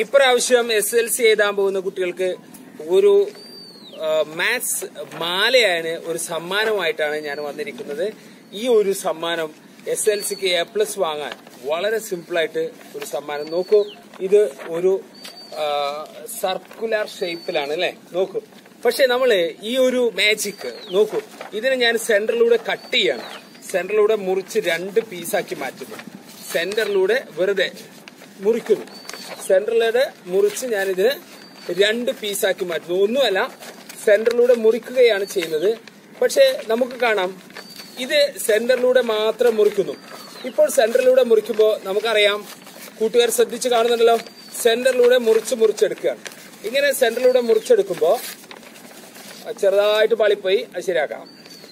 ഇപ്രാവശ്യം S L C എഴുതാൻ പോകുന്ന കുട്ടികൾക്ക് ഒരു മാത്സ് മാലയാണ് ഒരു സമ്മാനമായിട്ടാണ് ഞാൻ വന്നിരിക്കുന്നത് ഈ ഒരു സമ്മാനം എസ് എൽ സിക്ക് എ പ്ലസ് വാങ്ങാൻ വളരെ സിമ്പിളായിട്ട് ഒരു സമ്മാനം നോക്കൂ ഇത് ഒരു സർക്കുലർ ഷേപ്പിലാണ് അല്ലെ നോക്കൂ പക്ഷെ നമ്മള് ഈ ഒരു മാജിക് നോക്കൂ ഇതിനെ ഞാൻ സെന്ററിലൂടെ കട്ട് ചെയ്യാണ് സെന്ററിലൂടെ മുറിച്ച് രണ്ട് പീസാക്കി മാറ്റുന്നു സെന്ററിലൂടെ വെറുതെ മുറിക്കുന്നു സെന്ററിലൂടെ മുറിച്ച് ഞാനിതിന് രണ്ട് പീസാക്കി മാറ്റുന്നു ഒന്നുമല്ല സെന്ററിലൂടെ മുറിക്കുകയാണ് ചെയ്യുന്നത് പക്ഷെ നമുക്ക് കാണാം ഇത് സെന്ററിലൂടെ മാത്രം മുറിക്കുന്നു ഇപ്പോൾ സെന്ററിലൂടെ മുറിക്കുമ്പോൾ നമുക്കറിയാം കൂട്ടുകാർ ശ്രദ്ധിച്ച് കാണുന്നുണ്ടല്ലോ സെന്ററിലൂടെ മുറിച്ച് മുറിച്ചെടുക്കുകയാണ് ഇങ്ങനെ സെന്ററിലൂടെ മുറിച്ചെടുക്കുമ്പോൾ ചെറുതായിട്ട് പാളിപ്പോയി അത് ശരിയാക്കാം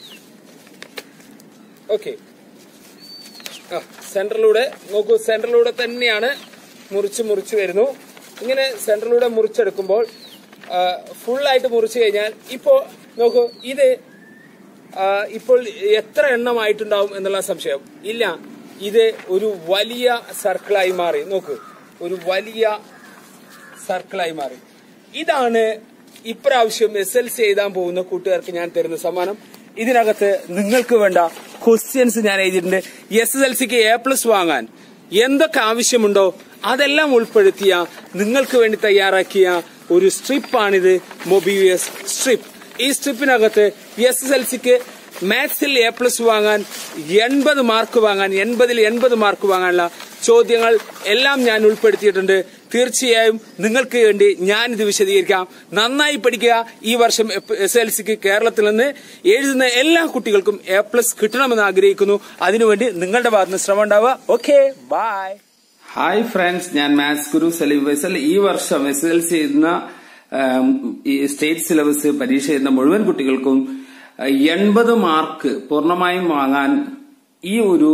ഓക്കെ ആ സെന്ററിലൂടെ നോക്കൂ സെന്ററിലൂടെ തന്നെയാണ് മുറിച്ച് മുറിച്ച് വരുന്നു ഇങ്ങനെ സെന്ററിലൂടെ മുറിച്ചെടുക്കുമ്പോൾ ഫുള്ളായിട്ട് മുറിച്ച് കഴിഞ്ഞാൽ ഇപ്പോ നോക്കൂ ഇത് ആ, ഇപ്പോൾ എത്ര എണ്ണമായിട്ടുണ്ടാവും എന്നുള്ള സംശയം ഇല്ല ഇത് ഒരു വലിയ സർക്കിളായി മാറി നോക്കൂ ഒരു വലിയ സർക്കിളായി മാറി ഇതാണ് ഇപ്രാവശ്യം എസ് എൽ സി എഴുതാൻ പോകുന്ന കൂട്ടുകാർക്ക് ഞാൻ തരുന്ന സമ്മാനം ഇതിനകത്ത് നിങ്ങൾക്ക് വേണ്ട ക്വസ്റ്റ്യൻസ് ഞാൻ എഴുതിയിട്ടുണ്ട് എസ് എൽ സിക്ക് എ പ്ലസ് വാങ്ങാൻ എന്തൊക്കെ ആവശ്യമുണ്ടോ അതെല്ലാം ഉൾപ്പെടുത്തിയ നിങ്ങൾക്ക് വേണ്ടി തയ്യാറാക്കിയ ഒരു സ്ട്രിപ്പാണിത് മൊബിയസ് സ്ട്രിപ്പ് ഈ സ്ട്രിപ്പിനകത്ത് എസ് എസ് എൽ സിക്ക് മാത്സിൽ എ പ്ലസ് വാങ്ങാൻ എൺപത് മാർക്ക് വാങ്ങാൻ എൺപതിൽ എൺപത് മാർക്ക് വാങ്ങാനുള്ള ചോദ്യങ്ങൾ എല്ലാം ഞാൻ ഉൾപ്പെടുത്തിയിട്ടുണ്ട് തീർച്ചയായും നിങ്ങൾക്ക് വേണ്ടി ഞാൻ ഇത് വിശദീകരിക്കാം നന്നായി പഠിക്കുക ഈ വർഷം എസ് എൽ സിക്ക് കേരളത്തിൽ നിന്ന് എഴുതുന്ന എല്ലാ കുട്ടികൾക്കും എ പ്ലസ് കിട്ടണമെന്ന് ആഗ്രഹിക്കുന്നു അതിനുവേണ്ടി നിങ്ങളുടെ ഭാഗത്തുനിന്ന് ശ്രമം ഉണ്ടാവുക ഓക്കെ ബൈ ഹായ് ഫ്രണ്ട്സ് ഞാൻ മാത്സ് ഗുരു സലീം ഫൈസൽ ഈ വർഷം എസ് എൽ സി എഴുതുന്ന ആം, ഈ സ്റ്റേറ്റ് സിലബസ് പരീക്ഷ എഴുതുന്ന മുഴുവൻ കുട്ടികൾക്കും എൺപത് മാർക്ക് പൂർണ്ണമായും വാങ്ങാൻ ഈ ഒരു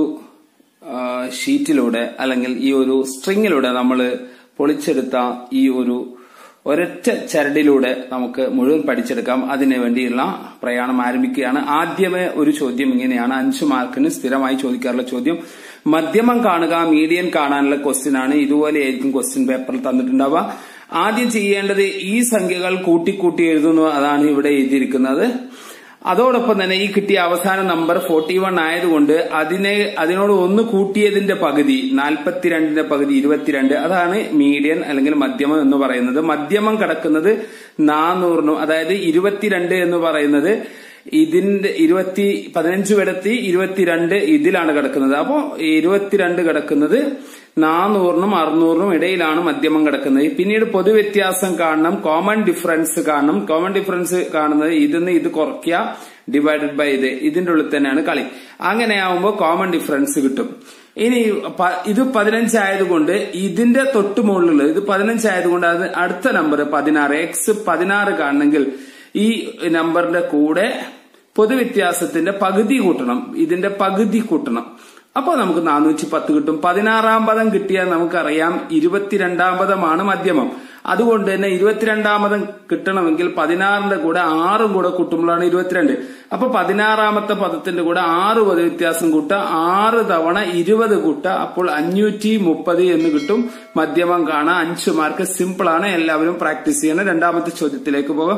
ആ, ഷീറ്റിലൂടെ അല്ലെങ്കിൽ ഈ ഒരു സ്ട്രിങ്ങിലൂടെ നമ്മൾ പൊളിച്ചെടുത്ത ഈ ഒരു ഒരൊറ്റ ചരടിലൂടെ നമുക്ക് മുഴുവൻ പഠിച്ചെടുക്കാം അതിനു വേണ്ടിയുള്ള പ്രയാണം ആരംഭിക്കുകയാണ് ആദ്യമേ ഒരു ചോദ്യം ഇങ്ങനെയാണ് അഞ്ചു മാർക്കിന് സ്ഥിരമായി ചോദിക്കാറുള്ള ചോദ്യം മധ്യമം കാണുക മീഡിയൻ കാണാനുള്ള ക്വസ്റ്റ്യൻ ആണ് ഇതുപോലെയായിരിക്കും ക്വസ്റ്റ്യൻ പേപ്പറിൽ തന്നിട്ടുണ്ടാവുക ആദ്യം ചെയ്യേണ്ടത് ഈ സംഖ്യകൾ കൂട്ടിക്കൂട്ടി എഴുതുന്നു അതാണ് ഇവിടെ എഴുതിയിരിക്കുന്നത് അതോടൊപ്പം തന്നെ ഈ കിട്ടിയ അവസാന നമ്പർ ഫോർട്ടി വൺ ആയതുകൊണ്ട് അതിനെ അതിനോട് ഒന്ന് കൂട്ടിയതിന്റെ പകുതി നാൽപ്പത്തിരണ്ടിന്റെ പകുതി ഇരുപത്തിരണ്ട് അതാണ് മീഡിയൻ അല്ലെങ്കിൽ മധ്യമം എന്ന് പറയുന്നത് മധ്യമം കിടക്കുന്നത് നാനൂറിനും അതായത് ഇരുപത്തിരണ്ട് എന്ന് പറയുന്നത് ഇതിന്റെ ഇരുപത്തി പതിനഞ്ച് കിടത്തി ഇരുപത്തിരണ്ട് ഇതിലാണ് കിടക്കുന്നത് അപ്പോ ഇരുപത്തിരണ്ട് കിടക്കുന്നത് നാനൂറിനും അറുന്നൂറിനും ഇടയിലാണ് മധ്യമം കിടക്കുന്നത് പിന്നീട് പൊതുവ്യത്യാസം കാണണം കോമൺ ഡിഫറൻസ് കാണണം കോമൺ ഡിഫറൻസ് കാണുന്നത് ഇതിന്ന് ഇത് കുറയ്ക്കുക ഡിവൈഡഡ് ബൈ ഇത് ഇതിന്റെ ഉള്ളിൽ തന്നെയാണ് കളി അങ്ങനെ ആവുമ്പോൾ കോമൺ ഡിഫറൻസ് കിട്ടും ഇനി പ- ഇത് പതിനഞ്ചായതുകൊണ്ട് ഇതിന്റെ തൊട്ട് മുകളിലുള്ളത് ഇത് പതിനഞ്ചായതുകൊണ്ട് അത് അടുത്ത നമ്പർ പതിനാറ് എക്സ് പതിനാറ് കാണണമെങ്കിൽ ഈ നമ്പറിന്റെ കൂടെ പൊതുവ്യത്യാസത്തിന്റെ പകുതി കൂട്ടണം ഇതിന്റെ പകുതി കൂട്ടണം അപ്പൊ നമുക്ക് നാനൂറ്റി പത്ത് കിട്ടും പതിനാറാം പദം കിട്ടിയാൽ നമുക്കറിയാം ഇരുപത്തിരണ്ടാം പദമാണ് മധ്യമം അതുകൊണ്ട് തന്നെ ഇരുപത്തിരണ്ടാം പദം കിട്ടണമെങ്കിൽ പതിനാറിന്റെ കൂടെ ആറും കൂടെ കൂട്ടുമ്പോഴാണ് ഇരുപത്തിരണ്ട് അപ്പൊ പതിനാറാമത്തെ പദത്തിന്റെ കൂടെ ആറ് പദ വ്യത്യാസം കൂട്ടുക ആറ് തവണ ഇരുപത് കൂട്ടുക അപ്പോൾ അഞ്ഞൂറ്റി മുപ്പത് എന്ന് കിട്ടും മധ്യമം കാണാൻ അഞ്ചു മാർക്ക് സിമ്പിൾ ആണ് എല്ലാവരും പ്രാക്ടീസ് ചെയ്യണം രണ്ടാമത്തെ ചോദ്യത്തിലേക്ക് പോകാം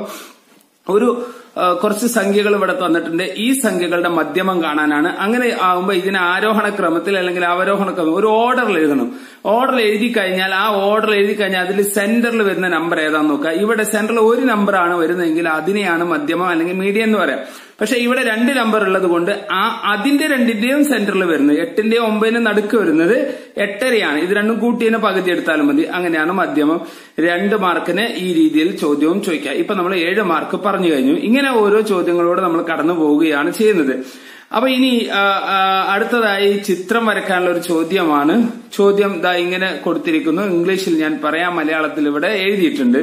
ഒരു ആ, കുറച്ച് സംഖ്യകൾ ഇവിടെ തന്നിട്ടുണ്ട് ഈ സംഖ്യകളുടെ മധ്യമം കാണാനാണ് അങ്ങനെ ആവുമ്പോൾ ഇതിനെ ആരോഹണ ക്രമത്തിൽ അല്ലെങ്കിൽ അവരോഹണ ക്രമം ഒരു ഓർഡറിൽ എഴുതണം ഓർഡർ എഴുതി കഴിഞ്ഞാൽ ആ ഓർഡർ എഴുതി കഴിഞ്ഞാൽ അതിൽ സെന്ററിൽ വരുന്ന നമ്പർ ഏതാന്ന് നോക്കുക ഇവിടെ സെന്ററിൽ ഒരു നമ്പറാണ് വരുന്നതെങ്കിൽ അതിനെയാണ് മധ്യമം അല്ലെങ്കിൽ മീഡിയം എന്ന് പറയാം പക്ഷെ ഇവിടെ രണ്ട് നമ്പർ ഉള്ളത് കൊണ്ട് ആ അതിന്റെ രണ്ടിന്റെയും സെന്ററിൽ വരുന്നത് എട്ടിന്റെയും ഒമ്പതിന്റെ നടുക്ക് വരുന്നത് എട്ടരയാണ് ഇത് രണ്ടും കൂട്ടിയതിനെ പകുതി എടുത്താലും മതി അങ്ങനെയാണ് മധ്യമം രണ്ട് മാർക്കിന് ഈ രീതിയിൽ ചോദ്യവും ചോദിക്കുക ഇപ്പൊ നമ്മൾ ഏഴ് മാർക്ക് പറഞ്ഞു കഴിഞ്ഞു ഇങ്ങനെ ഓരോ ചോദ്യങ്ങളോട് നമ്മൾ കടന്നു പോവുകയാണ് ചെയ്യുന്നത് അപ്പൊ ഇനി ആ, ആ, അടുത്തതായി ചിത്രം വരയ്ക്കാനുള്ള ഒരു ചോദ്യമാണ് ചോദ്യം ദാ ഇങ്ങനെ കൊടുത്തിരിക്കുന്നു ഇംഗ്ലീഷിൽ ഞാൻ പറയാം മലയാളത്തിൽ ഇവിടെ എഴുതിയിട്ടുണ്ട്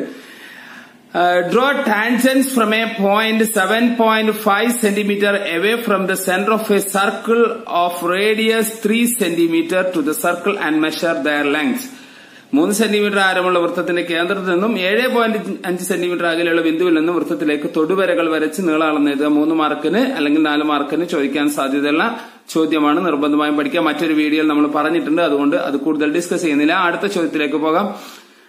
Uh, draw tangents from a point 7.5 centimeter away from the center of a circle of radius 3 centimeter to the circle and measure their length. മൂന്ന് സെന്റിമീറ്റർ ആരമുള്ള വൃത്തത്തിന്റെ കേന്ദ്രത്തിൽ നിന്നും ഏഴ് പോയിന്റ് അഞ്ച് സെന്റിമീറ്റർ അകലെയുള്ള ബിന്ദുവിൽ നിന്നും വൃത്തത്തിലേക്ക് തൊടുവരകൾ വരച്ച് നീളം അളന്നെഴുതുക മൂന്ന് മാർക്കിന് അല്ലെങ്കിൽ നാല് മാർക്കിന് ചോദിക്കാൻ സാധ്യതയുള്ള ചോദ്യമാണ് നിർബന്ധമായും പഠിക്കുക മറ്റൊരു വീഡിയോയിൽ നമ്മൾ പറഞ്ഞിട്ടുണ്ട് അതുകൊണ്ട് അത് കൂടുതൽ ഡിസ്കസ് ചെയ്യുന്നില്ല അടുത്ത ചോദ്യത്തിലേക്ക് പോകാം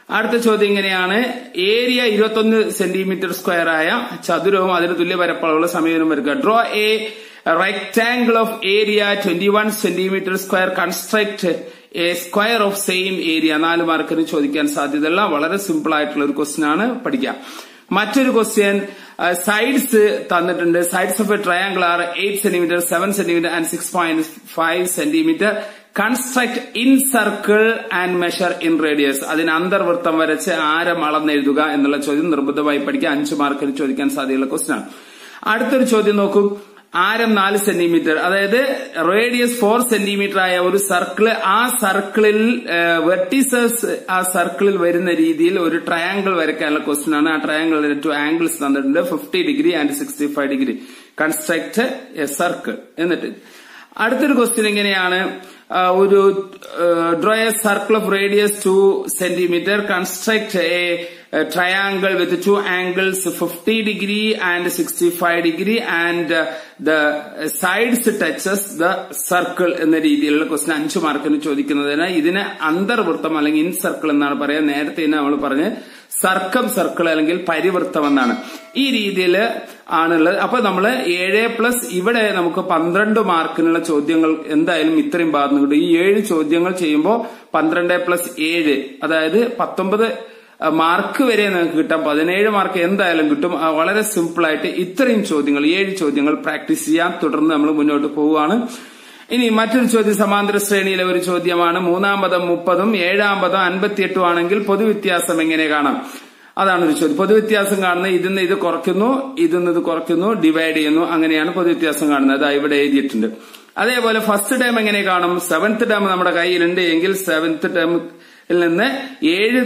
അടുത്ത ചോദ്യം ഇങ്ങനെയാണ് ഏരിയ ഇരുപത്തൊന്ന് സെന്റിമീറ്റർ സ്ക്വയർ ആയ ചതുരവും അതിന് തുല്യ പരപ്പളവുള്ള സമീപനം വരിക draw a rectangle of area twenty one centimetre square construct a square of same area നാല് മാർക്കിന് ചോദിക്കാൻ സാധ്യതയുള്ള വളരെ സിമ്പിൾ ആയിട്ടുള്ള ഒരു ക്വസ്റ്റ്യൻ ആണ് പഠിക്കുക മറ്റൊരു ക്വസ്റ്റ്യൻ സൈഡ്സ് തന്നിട്ടുണ്ട് sides of a triangle are eight centimetre seven centimetre and six point five centimetre construct incircle and measure inradius അതിന് അന്തർവൃത്തം വരച്ച് ആരം അളന്നെഴുതുക എന്നുള്ള ചോദ്യം നിർബന്ധമായി പഠിക്കുക അഞ്ച് മാർക്കിന് ചോദിക്കാൻ സാധ്യതയുള്ള ക്വസ്റ്റ്യൻ ആണ് അടുത്തൊരു ചോദ്യം നോക്കൂ ആരം നാല് സെന്റിമീറ്റർ അതായത് റേഡിയസ് ഫോർ സെന്റിമീറ്റർ ആയ ഒരു സർക്കിള് ആ സർക്കിളിൽ വെർട്ടീസസ് ആ സർക്കിളിൽ വരുന്ന രീതിയിൽ ഒരു ട്രയാങ്കിൾ വരയ്ക്കാനുള്ള ക്വസ്റ്റ്യൻ ആണ് ആ ട്രയാങ്കിൾ ടു ആംഗിൾസ് തന്നിട്ടുണ്ട് fifty degree and sixty five degree construct a circle എന്നിട്ട് അടുത്തൊരു ക്വസ്റ്റ്യൻ ഇങ്ങനെയാണ് ഒരു draw a circle of radius two centimetre construct a triangle with two angles fifty degree and sixty five degree and the sides touches the circle എന്ന രീതിയിലുള്ള question അഞ്ചു മാർക്കിന് ചോദിക്കുന്നതിന് ഇതിന് അന്തർവൃത്തം അല്ലെങ്കിൽ ഇൻ സർക്കിൾ എന്നാണ് പറയുക നേരത്തെ നമ്മൾ പറഞ്ഞ് സർക്കം സർക്കിൾ അല്ലെങ്കിൽ പരിവൃത്തം എന്നാണ് ഈ രീതിയിൽ ആണുള്ളത് അപ്പൊ നമ്മൾ ഏഴ് പ്ലസ് ഇവിടെ നമുക്ക് പന്ത്രണ്ട് മാർക്കിനുള്ള ചോദ്യങ്ങൾ എന്തായാലും ഇത്രയും ഭാഗത്ത് കിട്ടും ഈ ഏഴ് ചോദ്യങ്ങൾ ചെയ്യുമ്പോൾ പന്ത്രണ്ട് പ്ലസ് ഏഴ് അതായത് പത്തൊമ്പത് മാർക്ക് വരെ നിങ്ങൾക്ക് കിട്ടാം പതിനേഴ് മാർക്ക് എന്തായാലും കിട്ടും വളരെ സിമ്പിൾ ആയിട്ട് ഇത്രയും ചോദ്യങ്ങൾ ഏഴ് ചോദ്യങ്ങൾ പ്രാക്ടീസ് ചെയ്യാം തുടർന്ന് നമ്മൾ മുന്നോട്ട് പോവുകയാണ് ഇനി മറ്റൊരു ചോദ്യം സമാന്തര ശ്രേണിയിലെ ഒരു ചോദ്യമാണ് മൂന്നാം പദം മുപ്പതും ഏഴാം പദം അൻപത്തിയെട്ടും ആണെങ്കിൽ പൊതുവ്യത്യാസം എങ്ങനെ കാണാം അതാണ് ഒരു ചോദ്യം പൊതുവ്യത്യാസം കാണുന്നത് ഇതിന്ന് ഇത് കുറയ്ക്കുന്നു ഇതിന്ന് ഇത് കുറയ്ക്കുന്നു ഡിവൈഡ് ചെയ്യുന്നു അങ്ങനെയാണ് പൊതുവ്യത്യാസം കാണുന്നത് അതാ ഇവിടെ എഴുതിയിട്ടുണ്ട് അതേപോലെ ഫസ്റ്റ് ടേം എങ്ങനെ കാണും സെവൻത്ത് ടേം നമ്മുടെ കയ്യിലുണ്ട് എങ്കിൽ സെവൻത്ത് ടേം ിൽ നിന്ന് ഏഴ്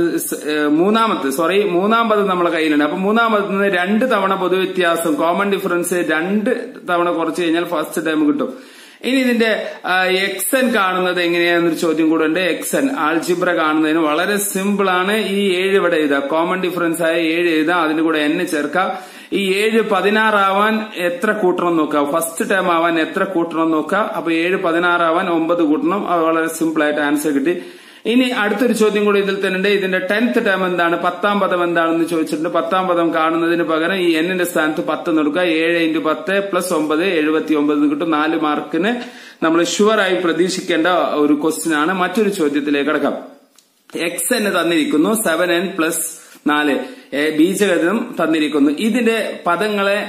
മൂന്നാമത്തെ സോറി മൂന്നാം പദം നമ്മുടെ കയ്യിലുണ്ട് അപ്പൊ മൂന്നാം പദത്തിൽ നിന്ന് രണ്ട് തവണ പൊതുവ്യത്യാസം കോമൺ ഡിഫറൻസ് രണ്ട് തവണ കുറച്ച് കഴിഞ്ഞാൽ ഫസ്റ്റ് ടൈം കിട്ടും ഇനി ഇതിന്റെ എക്സ് എൻ കാണുന്നത് എങ്ങനെയാണെന്നൊരു ചോദ്യം കൂടെ ഉണ്ട് എക്സ് എൻ ആൾജിബ്ര കാണുന്നതിന് വളരെ സിമ്പിൾ ആണ് ഈ ഏഴ് ഇവിടെ എഴുതാം കോമൺ ഡിഫറൻസ് ആയ ഏഴ് എഴുതാം അതിന് കൂടെ എൻ ചേർക്കാം ഈ ഏഴ് പതിനാറാവാൻ എത്ര കൂട്ടണം നോക്കാം ഫസ്റ്റ് ടൈം ആവാൻ എത്ര കൂട്ടണം നോക്കാം അപ്പൊ ഏഴ് പതിനാറാവാൻ ഒമ്പത് കൂട്ടണം അത് വളരെ സിമ്പിൾ ആയിട്ട് ആൻസർ കിട്ടി ഇനി അടുത്തൊരു ചോദ്യം കൂടി ഇതിൽ തന്നെ ഉണ്ട് ഇതിന്റെ ടെൻത്ത് ടേം എന്താണ് പത്താം പദം എന്താണെന്ന് ചോദിച്ചിട്ടുണ്ട് പത്താം പദം കാണുന്നതിന് പകരം ഈ എന്നിന്റെ സ്ഥാനത്ത് പത്ത് കൊടുക്കുക ഏഴ് ഇൻറ്റു പത്ത് പ്ലസ് ഒമ്പത് എഴുപത്തി ഒമ്പത് കിട്ടും നാല് മാർക്കിന് നമ്മൾ ഷുവറായി പ്രതീക്ഷിക്കേണ്ട ഒരു ക്വസ്റ്റ്യൻ ആണ് മറ്റൊരു ചോദ്യത്തിലേക്ക് കടക്കാം എക്സ് എന്ന് തന്നിരിക്കുന്നു സെവൻ എൻ പ്ലസ് നാല് ബീജഗണിതം തന്നിരിക്കുന്നു ഇതിന്റെ പദങ്ങളെ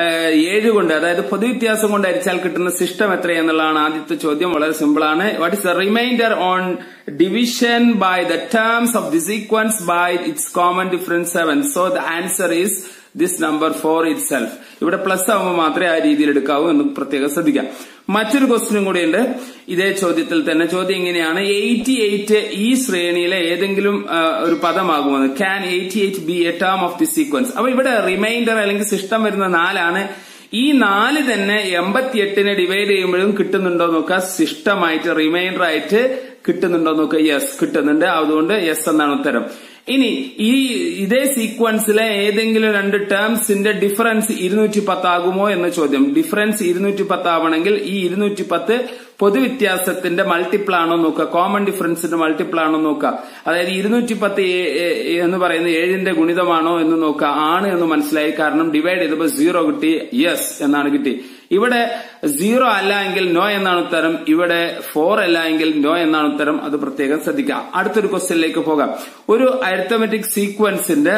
ഏഴ് കൊണ്ട് അതായത് പൊതുവ്യത്യാസം കൊണ്ട് അരിച്ചാൽ കിട്ടുന്ന സിസ്റ്റം എത്രയെന്നുള്ളതാണ് ആദ്യത്തെ ചോദ്യം വളരെ സിമ്പിൾ ആണ് what is the remainder on division by the terms of the sequence by its common difference seven so the answer is this number four itself ഇവിടെ പ്ലസ് ആവുമ്പോൾ മാത്രമേ ആ രീതിയിൽ എടുക്കാവൂ എന്ന് പ്രത്യേകം ശ്രദ്ധിക്കാം മറ്റൊരു ക്വസ്റ്റ്യനും കൂടിയുണ്ട് ഇതേ ചോദ്യത്തിൽ തന്നെ ചോദ്യം ഇങ്ങനെയാണ് എയ്റ്റി എയ്റ്റ് ഈ ശ്രേണിയിലെ ഏതെങ്കിലും ഒരു പദമാകുമെന്ന് can eighty eight be a term of the sequence അപ്പൊ ഇവിടെ റിമൈൻഡർ അല്ലെങ്കിൽ സിസ്റ്റം വരുന്ന നാലാണ് ഈ നാല് തന്നെ എൺപത്തിയെട്ടിനെ ഡിവൈഡ് ചെയ്യുമ്പോഴും കിട്ടുന്നുണ്ടോ നോക്കുക സിസ്റ്റമായിട്ട് റിമൈൻഡർ ആയിട്ട് കിട്ടുന്നുണ്ടോ നോക്കുക യെസ് കിട്ടുന്നുണ്ട് അതുകൊണ്ട് യെസ് എന്നാണ് ഉത്തരം ഇനി ഈ ഇതേ സീക്വൻസിലെ ഏതെങ്കിലും രണ്ട് ടേംസിന്റെ ഡിഫറൻസ് ഇരുന്നൂറ്റി പത്ത് ആകുമോ എന്ന ചോദ്യം ഡിഫറൻസ് ഇരുന്നൂറ്റി പത്ത് ആവണമെങ്കിൽ ഈ ഇരുന്നൂറ്റി പത്ത് പൊതുവ്യത്യാസത്തിന്റെ മൾട്ടിപ്പിൾ ആണോ നോക്കുക കോമൺ ഡിഫറൻസിന്റെ മൾട്ടിപ്പിൾ ആണോ നോക്കുക അതായത് ഇരുന്നൂറ്റി പത്ത് എന്ന് പറയുന്നത് ഏഴിന്റെ ഗുണിതമാണോ എന്ന് നോക്കുക ആണ് എന്ന് മനസ്സിലായി കാരണം ഡിവൈഡ് ചെയ്തപ്പോൾ സീറോ കിട്ടി യെസ് എന്നാണ് കിട്ടി ഇവിടെ സീറോ അല്ല എങ്കിൽ നോ എന്നാണ് ഉത്തരം ഇവിടെ ഫോർ അല്ല എങ്കിൽ നോ എന്നാണ് ഉത്തരം അത് പ്രത്യേകം ശ്രദ്ധിക്കുക അടുത്തൊരു ക്വസ്റ്റ്യനിലേക്ക് പോകാം ഒരു അരിത്തമെറ്റിക് സീക്വൻസിന്റെ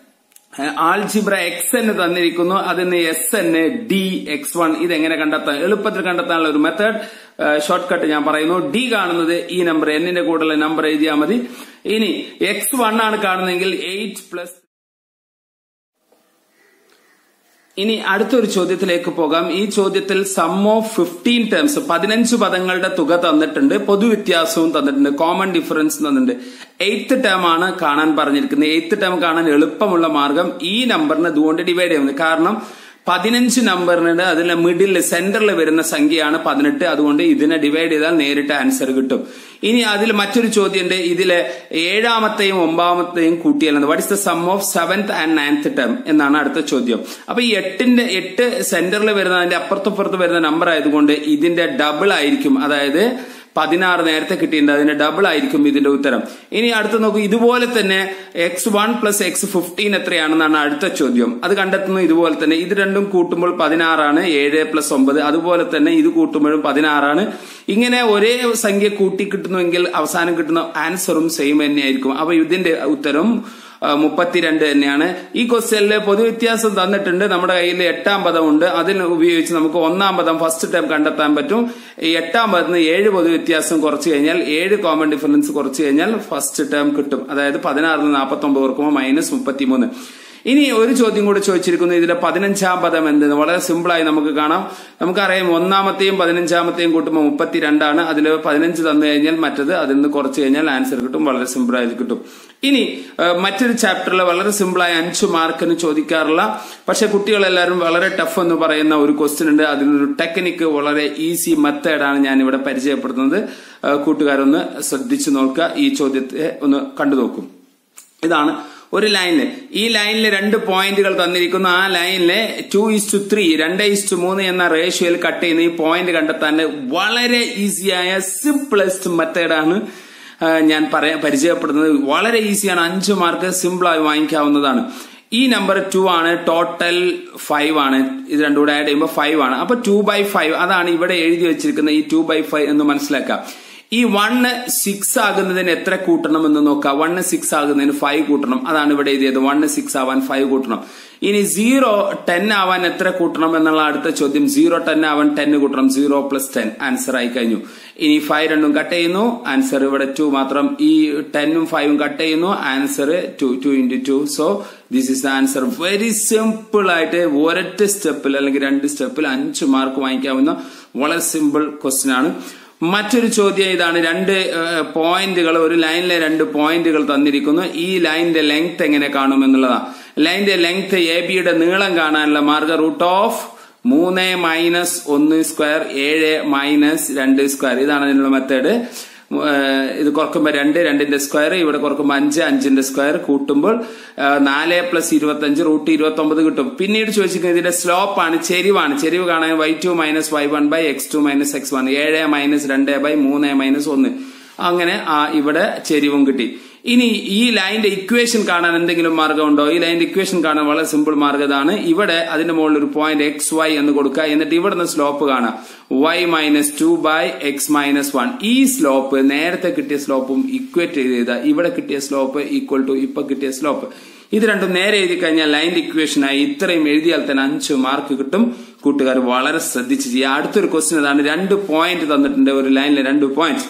ആൾജിബ്ര എക്സ് എന്ന് തന്നിരിക്കുന്നു അതിന് s n d x one ഇതെങ്ങനെ കണ്ടെത്താൻ എളുപ്പത്തിൽ കണ്ടെത്താനുള്ള ഒരു മെത്തേഡ് ഷോർട്ട് കട്ട് ഞാൻ പറയുന്നു ഡി കാണുന്നത് ഈ നമ്പർ എന്നിന്റെ കൂടെയുള്ള നമ്പർ എഴുതിയാൽ മതി ഇനി എക്സ് വൺ ആണ് കാണുന്നതെങ്കിൽ എയ്റ്റ് പ്ലസ് ഇനി അടുത്തൊരു ചോദ്യത്തിലേക്ക് പോകാം ഈ ചോദ്യത്തിൽ സം ഓഫ് ഫിഫ്റ്റീൻ ടേംസ് പതിനഞ്ച് പദങ്ങളുടെ തുക തന്നിട്ടുണ്ട് പൊതുവ്യത്യാസവും തന്നിട്ടുണ്ട് കോമൺ ഡിഫറൻസ് തന്നിട്ടുണ്ട് എയ്ത്ത് ടേം ആണ് കാണാൻ പറഞ്ഞിരിക്കുന്നത് എയ്ത്ത് ടേം കാണാൻ എളുപ്പമുള്ള മാർഗം ഈ നമ്പറിനെ ഇതുകൊണ്ട് ഡിവൈഡ് ചെയ്യുന്നത് കാരണം പതിനഞ്ച് നമ്പറിനുണ്ട് അതിലെ മിഡിൽ സെന്ററിൽ വരുന്ന സംഖ്യയാണ് പതിനെട്ട് അതുകൊണ്ട് ഇതിനെ ഡിവൈഡ് ചെയ്താൽ നേരിട്ട് ആൻസർ കിട്ടും ഇനി അതിൽ മറ്റൊരു ചോദ്യമുണ്ട് ഇതിലെ ഏഴാമത്തെയും ഒമ്പതാമത്തെയും കൂട്ടിയാൽ what is the sum of seventh and ninth term എന്നാണ് അടുത്ത ചോദ്യം അപ്പൊ ഈ എട്ടിന്റെ എട്ട് സെന്ററിൽ വരുന്ന അതിന്റെ അപ്പുറത്തപ്പുറത്ത് വരുന്ന നമ്പർ ആയതുകൊണ്ട് ഇതിന്റെ ഡബിൾ ആയിരിക്കും അതായത് പതിനാറ് നേരത്തെ കിട്ടിയിട്ടുണ്ട് അതിന്റെ ഡബിൾ ആയിരിക്കും ഇതിന്റെ ഉത്തരം ഇനി അടുത്ത് നോക്കൂ ഇതുപോലെ തന്നെ x one plus x fifteen എത്രയാണെന്നാണ് അടുത്ത ചോദ്യം അത് കണ്ടെത്തുന്നു ഇതുപോലെ തന്നെ ഇത് രണ്ടും കൂട്ടുമ്പോൾ പതിനാറാണ് ഏഴ് പ്ലസ് ഒമ്പത് അതുപോലെ തന്നെ ഇത് കൂട്ടുമ്പോഴും പതിനാറാണ് ഇങ്ങനെ ഒരേ സംഖ്യ കൂട്ടി കിട്ടുന്നുവെങ്കിൽ അവസാനം കിട്ടുന്ന ആൻസറും സെയിം തന്നെയായിരിക്കും അപ്പൊ ഇതിന്റെ ഉത്തരം ആ, മുപ്പത്തിരണ്ട് തന്നെയാണ് ഈ ക്വസ്റ്റ്യനിലെ പൊതുവ്യത്യാസം തന്നിട്ടുണ്ട് നമ്മുടെ കയ്യിൽ എട്ടാം പദമുണ്ട് അതിൽ ഉപയോഗിച്ച് നമുക്ക് ഒന്നാം പദം ഫസ്റ്റ് ടൈം കണ്ടെത്താൻ പറ്റും ഈ എട്ടാം പദത്തിന് ഏഴ് പൊതുവ്യത്യാസം കുറച്ച് കഴിഞ്ഞാൽ ഏഴ് കോമൺ ഡിഫറൻസ് കുറച്ച് കഴിഞ്ഞാൽ ഫസ്റ്റ് ടേം കിട്ടും അതായത് പതിനാറിൽ നാൽപ്പത്തി ഒമ്പത് ഓർക്കുമ്പോൾ മൈനസ് മുപ്പത്തിമൂന്ന് ഇനി ഒരു ചോദ്യം കൂടി ചോദിച്ചിരിക്കുന്നു ഇതിലെ പതിനഞ്ചാം പദം എന്തെന്ന് വളരെ സിമ്പിളായി നമുക്ക് കാണാം നമുക്കറിയാം ഒന്നാമത്തെയും പതിനഞ്ചാമത്തെയും കൂട്ടുമ്പോൾ മുപ്പത്തിരണ്ടാണ് അതിൽ പതിനഞ്ച് തന്നു കഴിഞ്ഞാൽ മറ്റത് അതിൽ നിന്ന് കുറച്ച് കഴിഞ്ഞാൽ ആൻസർ കിട്ടും വളരെ സിമ്പിളായി കിട്ടും ഇനി ആ, മറ്റൊരു ചാപ്റ്ററിൽ വളരെ സിമ്പിളായി അഞ്ച് മാർക്കിന് ചോദിക്കാറുള്ള പക്ഷെ കുട്ടികളെല്ലാവരും വളരെ ടഫ് എന്ന് പറയുന്ന ഒരു ക്വസ്റ്റ്യൻ ഉണ്ട് അതിനൊരു ടെക്നിക്ക് വളരെ ഈസി മെത്തേഡാണ് ഞാൻ ഇവിടെ പരിചയപ്പെടുത്തുന്നത് ആ, കൂട്ടുകാരൊന്ന് ശ്രദ്ധിച്ചു നോക്കുക ഈ ചോദ്യത്തെ ഒന്ന് കണ്ടു നോക്കും ഇതാണ് ഒരു ലൈനില് ഈ ലൈനിൽ രണ്ട് പോയിന്റുകൾ തന്നിരിക്കുന്നു ആ ലൈനിലെ ടു ഇസ്റ്റു ത്രീ രണ്ട് ഇസ്റ്റു മൂന്ന് എന്ന റേഷ്യോയിൽ കട്ട് ചെയ്യുന്ന ഈ പോയിന്റ് കണ്ടെത്താൻ വളരെ ഈസിയായ സിംപിളസ്റ്റ് മെത്തേഡാണ് ഞാൻ പറയാൻ പരിചയപ്പെടുന്നത് വളരെ ഈസിയാണ് അഞ്ച് മാർക്ക് സിമ്പിളായി വാങ്ങിക്കാവുന്നതാണ് ഈ നമ്പർ ടു ആണ് ടോട്ടൽ ഫൈവ് ആണ് ഇത് രണ്ടും കൂടെ ആഡ് ചെയ്യുമ്പോൾ ഫൈവ് ആണ് അപ്പൊ ടു ബൈ ഫൈവ് അതാണ് ഇവിടെ എഴുതി വെച്ചിരിക്കുന്ന ഈ ടു ബൈ ഫൈവ് എന്ന് മനസ്സിലാക്കാം ഈ വണ്ണ് സിക്സ് ആകുന്നതിന് എത്ര കൂട്ടണം എന്ന് നോക്കാം വണ്ണ് സിക്സ് ആകുന്നതിന് ഫൈവ് കൂട്ടണം അതാണ് ഇവിടെ എഴുതിയത് വണ്ണ് സിക്സ് ആവാൻ ഫൈവ് കൂട്ടണം ഇനി സീറോ ടെൻ ആവാൻ എത്ര കൂട്ടണം എന്നുള്ള അടുത്ത ചോദ്യം സീറോ ടെൻ ആവാൻ ടെൻ കൂട്ടണം സീറോ പ്ലസ് ടെൻ ആൻസർ ആയി കഴിഞ്ഞു ഇനി ഫൈവ് രണ്ടും കട്ട് ചെയ്യുന്നു ആൻസർ ഇവിടെ ടു മാത്രം ഈ ടെന്നും ഫൈവും കട്ട് ചെയ്യുന്നു answer two two into two so this is answer very simple ആയിട്ട് ഒരൊറ്റ സ്റ്റെപ്പിൽ അല്ലെങ്കിൽ രണ്ട് സ്റ്റെപ്പിൽ അഞ്ച് മാർക്ക് വാങ്ങിക്കാവുന്ന വളരെ സിമ്പിൾ ക്വസ്റ്റ്യൻ ആണ് മറ്റൊരു ചോദ്യം ഇതാണ് രണ്ട് പോയിന്റുകൾ ഒരു ലൈനിലെ രണ്ട് പോയിന്റുകൾ തന്നിരിക്കുന്നു ഈ ലൈനിന്റെ ലെങ്ത് എങ്ങനെ കാണും എന്നുള്ളതാണ് ലൈനിന്റെ ലെങ്ത് എ ബിയുടെ നീളം കാണാനുള്ള മാർഗ റൂട്ട് ഓഫ് മൂന്ന് മൈനസ് ഒന്ന് സ്ക്വയർ ഏഴ് മൈനസ് രണ്ട് സ്ക്വയർ ഇതാണ് അതിനുള്ള മെത്തേഡ് ഇത് കുറക്കുമ്പോൾ രണ്ട് രണ്ടിന്റെ സ്ക്വയർ ഇവിടെ കുറക്കുമ്പോൾ അഞ്ച് അഞ്ചിന്റെ സ്ക്വയർ കൂട്ടുമ്പോൾ ആ, നാല് പ്ലസ് ഇരുപത്തി അഞ്ച് റൂട്ട് ഇരുപത്തി ഒമ്പത് കിട്ടും പിന്നീട് ചോദിച്ചിരിക്കുന്നത് ഇതിന്റെ സ്ലോപ്പ് ആണ് ചെരിവാണ് ചെരിവ് കാണാൻ y two minus y one by x two minus x one ഏഴ് മൈനസ് രണ്ട് ബൈ മൂന്ന് മൈനസ് ഒന്ന് അങ്ങനെ ആ ഇവിടെ ചെരിവും കിട്ടി ഇനി ഈ ലൈനിന്റെ ഇക്വേഷൻ കാണാൻ എന്തെങ്കിലും മാർഗമുണ്ടോ ഈ ലൈനിന്റെ ഇക്വേഷൻ കാണാൻ വളരെ സിമ്പിൾ മാർഗം ഇതാണ് ഇവിടെ അതിന്റെ മുകളിൽ ഒരു പോയിന്റ് എക്സ് വൈ എന്ന് കൊടുക്കുക എന്നിട്ട് ഇവിടുന്ന് സ്ലോപ്പ് കാണാം y minus two by x minus one ഈ സ്ലോപ്പ് നേരത്തെ കിട്ടിയ സ്ലോപ്പും ഇക്വേറ്റ് ചെയ്ത ഇവിടെ കിട്ടിയ സ്ലോപ്പ് ഈക്വൽ ടു ഇപ്പൊ കിട്ടിയ സ്ലോപ്പ് ഇത് രണ്ടും നേരെ എഴുതി കഴിഞ്ഞാൽ ലൈൻ ഇക്വേഷനായി ഇത്രയും എഴുതിയാൽ തന്നെ അഞ്ച് മാർക്ക് കിട്ടും കൂട്ടുകാർ വളരെ ശ്രദ്ധിച്ച് ചെയ്യുക അടുത്തൊരു ക്വസ്റ്റ്യൻ ഇതാണ് രണ്ട് പോയിന്റ് തന്നിട്ടുണ്ട് ഒരു ലൈനിലെ രണ്ട് പോയിന്റ്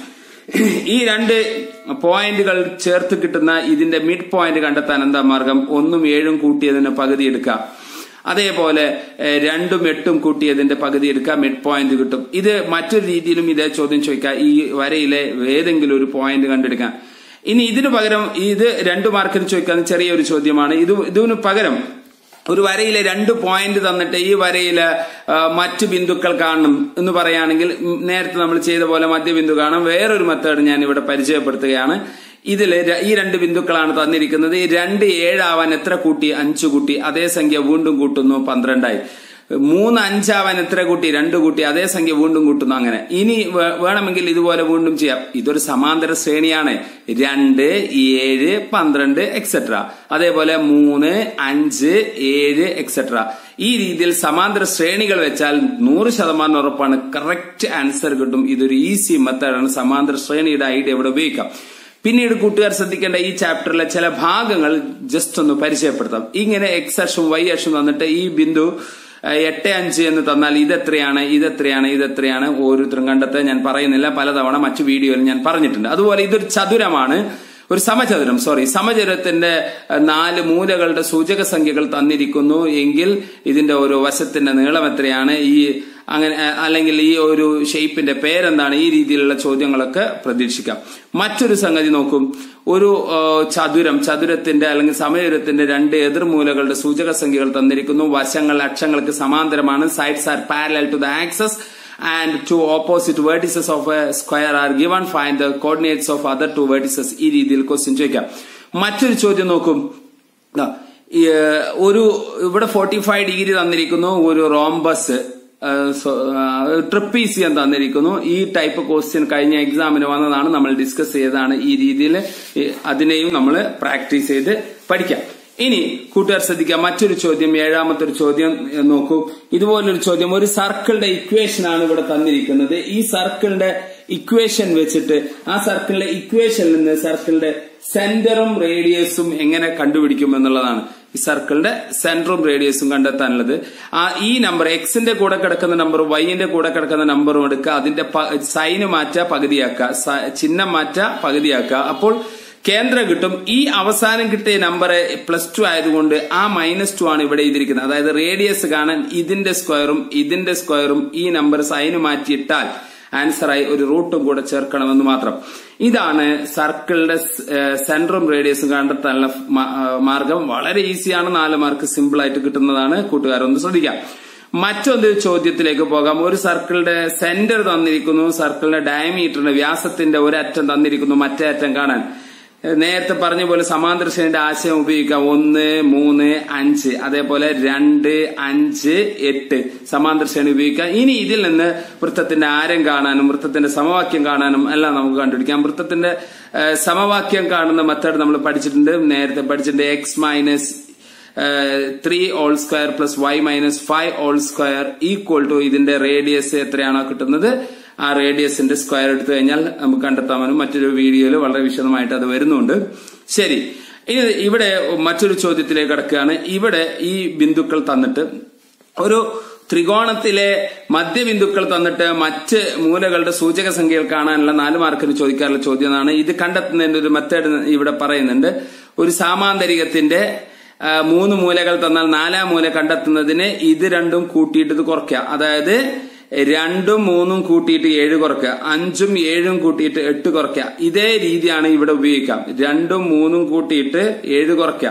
ഈ രണ്ട് പോയിന്റുകൾ ചേർത്ത് കിട്ടുന്ന ഇതിന്റെ മിഡ് പോയിന്റ് കണ്ടെത്താൻ എന്താ മാർഗം ഒന്നും ഏഴും കൂട്ടിയതിന് പകുതി എടുക്കാം അതേപോലെ ഏഹ്, രണ്ടും എട്ടും കൂട്ടിയതിന്റെ പകുതി എടുക്കാം മിഡ് പോയിന്റ് കിട്ടും ഇത് മറ്റൊരു രീതിയിലും ഇതേ ചോദ്യം ചോദിക്കാം ഈ വരയിലെ ഏതെങ്കിലും ഒരു പോയിന്റ് കണ്ടെടുക്കാം ഇനി ഇതിനു പകരം ഇത് രണ്ട് മാർക്കിന് ചോദിക്കാൻ ചെറിയൊരു ചോദ്യമാണ് ഇത് ഇതിനു പകരം ഒരു വരയിലെ രണ്ട് പോയിന്റ് തന്നിട്ട് ഈ വരയിലെ ആ, മറ്റു ബിന്ദുക്കൾ കാണണം എന്ന് പറയുകയാണെങ്കിൽ ഉം, നേരത്തെ നമ്മൾ ചെയ്ത പോലെ മധ്യബിന്ദു കാണാം വേറൊരു മെത്തേഡ് ഞാൻ ഇവിടെ പരിചയപ്പെടുത്തുകയാണ് ഇതിൽ ഈ രണ്ട് ബിന്ദുക്കളാണ് തന്നിരിക്കുന്നത് ഈ രണ്ട് ഏഴാവാൻ എത്ര കൂട്ടി അഞ്ചു കൂട്ടി അതേ സംഖ്യ വീണ്ടും കൂട്ടുന്നു പന്ത്രണ്ടായി മൂന്ന് അഞ്ചാവാൻ എത്ര കൂട്ടി രണ്ട് കൂട്ടി അതേ സംഖ്യ വീണ്ടും കൂട്ടുന്നു അങ്ങനെ ഇനി വേ- വേണമെങ്കിൽ ഇതുപോലെ വീണ്ടും ചെയ്യാം ഇതൊരു സമാന്തര ശ്രേണിയാണ് രണ്ട് ഏഴ് പന്ത്രണ്ട് എക്സെട്ര അതേപോലെ മൂന്ന് അഞ്ച് ഏഴ് എക്സെട്ര ഈ രീതിയിൽ സമാന്തര ശ്രേണികൾ വെച്ചാൽ നൂറ് ശതമാനം ഉറപ്പാണ് കറക്റ്റ് ആൻസർ കിട്ടും ഇതൊരു ഈസി മെത്തേഡാണ് സമാന്തര ശ്രേണിയുടെ ഐഡിയ ഇവിടെ ഉപയോഗിക്കാം പിന്നീട് കൂട്ടുകാർ ശ്രദ്ധിക്കേണ്ട ഈ ചാപ്റ്ററിലെ ചില ഭാഗങ്ങൾ ജസ്റ്റ് ഒന്ന് പരിചയപ്പെടുത്താം ഇങ്ങനെ എക്സ് അക്ഷും വൈ അക്ഷും തന്നിട്ട് ഈ ബിന്ദു ഏഹ്, എട്ട് അഞ്ച് എന്ന് തന്നാൽ ഇതെത്രയാണ് ഇതെത്രയാണ് ഇതെത്രയാണ് ഓരോരുത്തരും കണ്ടെത്താൻ ഞാൻ പറയുന്നില്ല പലതവണ മറ്റു വീഡിയോയിൽ ഞാൻ പറഞ്ഞിട്ടുണ്ട് അതുപോലെ ഇതൊരു ചതുരമാണ് ഒരു സമചതുരം സോറി സമചതുരത്തിന്റെ ഏഹ്, നാല് മൂലകളുടെ സൂചക സംഖ്യകൾ തന്നിരിക്കുന്നു എങ്കിൽ ഇതിന്റെ ഓരോ വശത്തിന്റെ നീളം എത്രയാണ് ഈ അങ്ങനെ ഏഹ്, അല്ലെങ്കിൽ ഈ ഒരു ഷേപ്പിന്റെ പേരെന്താണ് ഈ രീതിയിലുള്ള ചോദ്യങ്ങളൊക്കെ പ്രതീക്ഷിക്കാം മറ്റൊരു സംഗതി നോക്കും ഒരു ഏഹ്, ചതുരം ചതുരത്തിന്റെ അല്ലെങ്കിൽ സമചതുരത്തിന്റെ രണ്ട് എതിർമൂലകളുടെ സൂചക സംഖ്യകൾ തന്നിരിക്കുന്നു വശങ്ങൾ അക്ഷങ്ങൾക്ക് സമാന്തരമാണ് sides are parallel to the axes and two opposite vertices of a square are given find the coordinates of other two vertices ഈ രീതിയിൽ ക്വസ്റ്റ്യൻ ചോദിക്കാം മറ്റൊരു ചോദ്യം നോക്കും ദാ, ഈ, ഏഹ്, ഒരു ഇവിടെ ഫോർട്ടി ഫൈവ് ഡിഗ്രി തന്നിരിക്കുന്നു ഒരു റോംബസ് ട്രിപ്പീസിയം തന്നിരിക്കുന്നു ഈ ടൈപ്പ് ക്വസ്റ്റ്യൻ കഴിഞ്ഞ എക്സാമിന് വന്നതാണ് നമ്മൾ ഡിസ്കസ് ചെയ്തതാണ് ഈ രീതിയിൽ അതിനെയും നമ്മൾ പ്രാക്ടീസ് ചെയ്ത് പഠിക്കാം ഇനി കൂട്ടുകാർ ശ്രദ്ധിക്കുക മറ്റൊരു ചോദ്യം ഏഴാമത്തെ ഒരു ചോദ്യം ഏഹ്, നോക്കൂ ഇതുപോലൊരു ചോദ്യം ഒരു സർക്കിളിന്റെ ഇക്വേഷൻ ആണ് ഇവിടെ തന്നിരിക്കുന്നത് ഈ സർക്കിളിന്റെ ഇക്വേഷൻ വെച്ചിട്ട് ആ സർക്കിളിന്റെ ഇക്വേഷനിൽ നിന്ന് സർക്കിളിന്റെ സെന്ററും റേഡിയസും എങ്ങനെ കണ്ടുപിടിക്കും എന്നുള്ളതാണ് ഈ സർക്കിളിന്റെ സെന്ററും റേഡിയസും കണ്ടെത്താനുള്ളത് ആ ഈ നമ്പർ എക്സിന്റെ കൂടെ കിടക്കുന്ന നമ്പറും വൈന്റെ കൂടെ കിടക്കുന്ന നമ്പറും എടുക്കുക അതിന്റെ സൈന് മാറ്റുക പകുതിയാക്കുക സ- ചിഹ്നം മാറ്റുക പകുതിയാക്കുക അപ്പോൾ കേന്ദ്രം കിട്ടും ഈ അവസാനം കിട്ടിയ നമ്പർ പ്ലസ് ടു ആയതുകൊണ്ട് ആ മൈനസ് ടു ആണ് ഇവിടെ എഴുതിയിരിക്കുന്നത് അതായത് റേഡിയസ് കാണാൻ ഇതിന്റെ സ്ക്വയറും ഇതിന്റെ സ്ക്വയറും ഈ നമ്പർ സൈന് മാറ്റിയിട്ടാൽ ആൻസറായി ഒരു റൂട്ടും കൂടെ ചേർക്കണമെന്ന് മാത്രം ഇതാണ് സർക്കിളിന്റെ സെന്ററും റേഡിയസും കണ്ടെത്താനുള്ള മ- ആ, മാർഗം വളരെ ഈസിയാണ് നാല് മാർക്ക് സിമ്പിൾ ആയിട്ട് കിട്ടുന്നതാണ് കൂട്ടുകാരൊന്ന് ശ്രദ്ധിക്കാം മറ്റൊരു ചോദ്യത്തിലേക്ക് പോകാം ഒരു സർക്കിളിന്റെ സെന്റർ തന്നിരിക്കുന്നു സർക്കിളിന്റെ ഡയമീറ്ററിന്റെ വ്യാസത്തിന്റെ ഒരറ്റം തന്നിരിക്കുന്നു മറ്റേ അറ്റം കാണാൻ നേരത്തെ പറഞ്ഞ പോലെ സമാന്തര ശ്രേണിയുടെ ആശയം ഉപയോഗിക്കാം ഒന്ന് മൂന്ന് അഞ്ച് അതേപോലെ രണ്ട് അഞ്ച് എട്ട് സമാന്തര ശ്രേണി ഉപയോഗിക്കാം ഇനി ഇതിൽ നിന്ന് വൃത്തത്തിന്റെ ആരം കാണാനും വൃത്തത്തിന്റെ സമവാക്യം കാണാനും എല്ലാം നമുക്ക് കണ്ടുപിടിക്കാം വൃത്തത്തിന്റെ ഏഹ്, സമവാക്യം കാണുന്ന മെത്തേഡ് നമ്മൾ പഠിച്ചിട്ടുണ്ട് നേരത്തെ പഠിച്ചിട്ടുണ്ട് x minus three whole square plus y minus five whole square equal to ഇതിന്റെ റേഡിയസ് എത്രയാണോ കിട്ടുന്നത് ആ റേഡിയസിന്റെ സ്ക്വയർ എടുത്തു കഴിഞ്ഞാൽ നമുക്ക് കണ്ടെത്താമെന്നും മറ്റൊരു വീഡിയോയിൽ വളരെ വിശദമായിട്ട് അത് വരുന്നുണ്ട് ശരി ഇനി ഇവിടെ മറ്റൊരു ചോദ്യത്തിലേക്ക് കടക്കുകയാണ് ഇവിടെ ഈ ബിന്ദുക്കൾ തന്നിട്ട് ഒരു ത്രികോണത്തിലെ മധ്യബിന്ദുക്കൾ തന്നിട്ട് മറ്റ് മൂലകളുടെ സൂചക സംഖ്യകൾ കാണാനുള്ള നാല് മാർക്കിന് ചോദിക്കാറുള്ള ചോദ്യമാണ് ഇത് കണ്ടെത്തുന്നതിന്റെ ഒരു മെത്തേഡ് ഇവിടെ പറയുന്നുണ്ട് ഒരു സാമാന്തരികത്തിന്റെ ആ, മൂന്ന് മൂലകൾ തന്നാൽ നാലാം മൂല കണ്ടെത്തുന്നതിന് ഇത് രണ്ടും കൂട്ടിയിട്ട് ഇത് കുറയ്ക്കുക അതായത് രണ്ടും മൂന്നും കൂട്ടിയിട്ട് ഏഴ് കുറയ്ക്കുക അഞ്ചും ഏഴും കൂട്ടിയിട്ട് എട്ട് കുറയ്ക്കുക ഇതേ രീതിയാണ് ഇവിടെ ഉപയോഗിക്കാം രണ്ടും മൂന്നും കൂട്ടിയിട്ട് ഏഴ് കുറയ്ക്കുക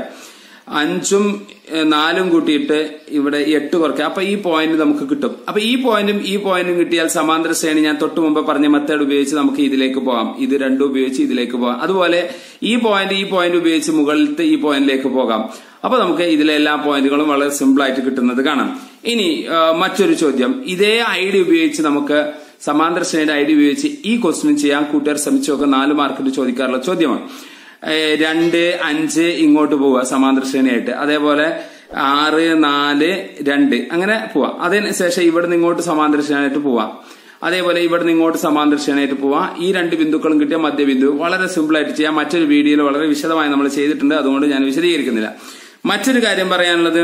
അഞ്ചും ഏഹ്, നാലും കൂട്ടിയിട്ട് ഇവിടെ എട്ട് കുറയ്ക്കുക അപ്പൊ ഈ പോയിന്റ് നമുക്ക് കിട്ടും അപ്പൊ ഈ പോയിന്റും ഈ പോയിന്റും കിട്ടിയാൽ സമാന്തര ശ്രേണി ഞാൻ തൊട്ട് മുമ്പ് പറഞ്ഞ മെത്തേഡ് ഉപയോഗിച്ച് നമുക്ക് ഇതിലേക്ക് പോകാം ഇത് രണ്ടും ഉപയോഗിച്ച് ഇതിലേക്ക് പോകാം അതുപോലെ ഈ പോയിന്റ് ഈ പോയിന്റ് ഉപയോഗിച്ച് മുകളിലത്തെ ഈ പോയിന്റിലേക്ക് പോകാം അപ്പൊ നമുക്ക് ഇതിലെ എല്ലാ പോയിന്റുകളും വളരെ സിമ്പിൾ ആയിട്ട് കിട്ടുന്നത് കാണാം ഇനി ആ, മറ്റൊരു ചോദ്യം ഇതേ ഐഡി ഉപയോഗിച്ച് നമുക്ക് സമാന്തര ശ്രേണിയുടെ ഐഡി ഉപയോഗിച്ച് ഈ ക്വസ്റ്റിനും ചെയ്യാൻ കൂട്ടുകാർ ശ്രമിച്ചു നോക്കുക നാല് മാർക്കിന് ചോദിക്കാറുള്ള ചോദ്യമാണ് ഏ, രണ്ട് അഞ്ച് ഇങ്ങോട്ട് പോവുക സമാന്തര ശ്രേണിയായിട്ട് അതേപോലെ ആറ് നാല് രണ്ട് അങ്ങനെ പോവാം അതിനുശേഷം ഇവിടെ നിന്ന് ഇങ്ങോട്ട് സമാന്തര ശ്രേണിയായിട്ട് പോവാം അതേപോലെ ഇവിടെ നിന്ന് ഇങ്ങോട്ട് സമാന്തര ശ്രേണിയായിട്ട് പോവാം ഈ രണ്ട് ബിന്ദുക്കളും കിട്ടിയ മധ്യബിന്ദു വളരെ സിമ്പിൾ ആയിട്ട് ചെയ്യാം മറ്റൊരു വീഡിയോയിൽ വളരെ വിശദമായി നമ്മൾ ചെയ്തിട്ടുണ്ട് അതുകൊണ്ട് ഞാൻ വിശദീകരിക്കുന്നില്ല മറ്റൊരു കാര്യം പറയാനുള്ളത്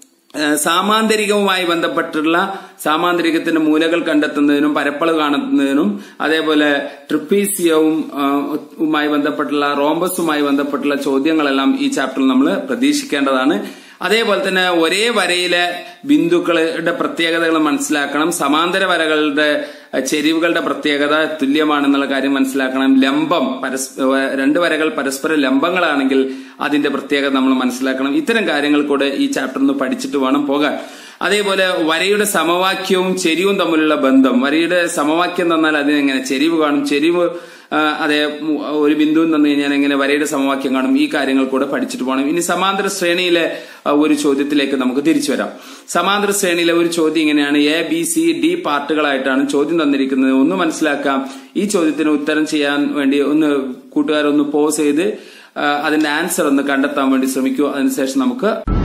ഏഹ് സാമാന്തരികവുമായി ബന്ധപ്പെട്ടുള്ള സാമാന്തരികത്തിന്റെ മൂലകൾ കണ്ടെത്തുന്നതിനും പരപ്പളവ് കാണുന്നതിനും അതേപോലെ ട്രിപ്പീസിയവും ആഹ്, വുമായി ബന്ധപ്പെട്ടുള്ള റോംബസുമായി ബന്ധപ്പെട്ടുള്ള ചോദ്യങ്ങളെല്ലാം ഈ ചാപ്റ്ററിൽ നമ്മൾ പ്രതീക്ഷിക്കേണ്ടതാണ് അതേപോലെ തന്നെ ഒരേ വരയിലെ ബിന്ദുക്കളുടെ പ്രത്യേകതകൾ മനസ്സിലാക്കണം സമാന്തര വരകളുടെ അഹ്, ചെരിവുകളുടെ പ്രത്യേകത തുല്യമാണെന്നുള്ള കാര്യം മനസ്സിലാക്കണം ലംബം പരസ് ഏഹ്, രണ്ട് വരകൾ പരസ്പര ലംബങ്ങളാണെങ്കിൽ അതിന്റെ പ്രത്യേകത നമ്മൾ മനസ്സിലാക്കണം ഇത്തരം കാര്യങ്ങൾ കൂടെ ഈ ചാപ്റ്ററിൽ നിന്ന് പഠിച്ചിട്ട് വേണം പോകാൻ അതേപോലെ വരയുടെ സമവാക്യവും ചെരിവും തമ്മിലുള്ള ബന്ധം വരയുടെ സമവാക്യം തന്നാൽ അതിനെങ്ങനെ ചെരിവ് കാണും ചെരിവ് ആ, അതെ മു- ഒരു ബിന്ദുവും തന്നു കഴിഞ്ഞാൽ എങ്ങനെ വരയുടെ സമവാക്യം കാണും ഈ കാര്യങ്ങൾ കൂടെ പഠിച്ചിട്ട് പോകണം ഇനി സമാന്തര ശ്രേണിയിലെ ആ, ഒരു ചോദ്യത്തിലേക്ക് നമുക്ക് തിരിച്ചു വരാം സമാന്തര ശ്രേണിയിലെ ഒരു ചോദ്യം ഇങ്ങനെയാണ് എ ബി സി ഡി പാർട്ടുകളായിട്ടാണ് ചോദ്യം തന്നിരിക്കുന്നത് ഒന്ന് മനസ്സിലാക്കാം ഈ ചോദ്യത്തിന് ഉത്തരം ചെയ്യാൻ വേണ്ടി ഒന്ന് കൂട്ടുകാരൊന്ന് പോസ് ചെയ്ത് ആ, അതിന്റെ ആൻസർ ഒന്ന് കണ്ടെത്താൻ വേണ്ടി ശ്രമിക്കൂ അതിനുശേഷം നമുക്ക്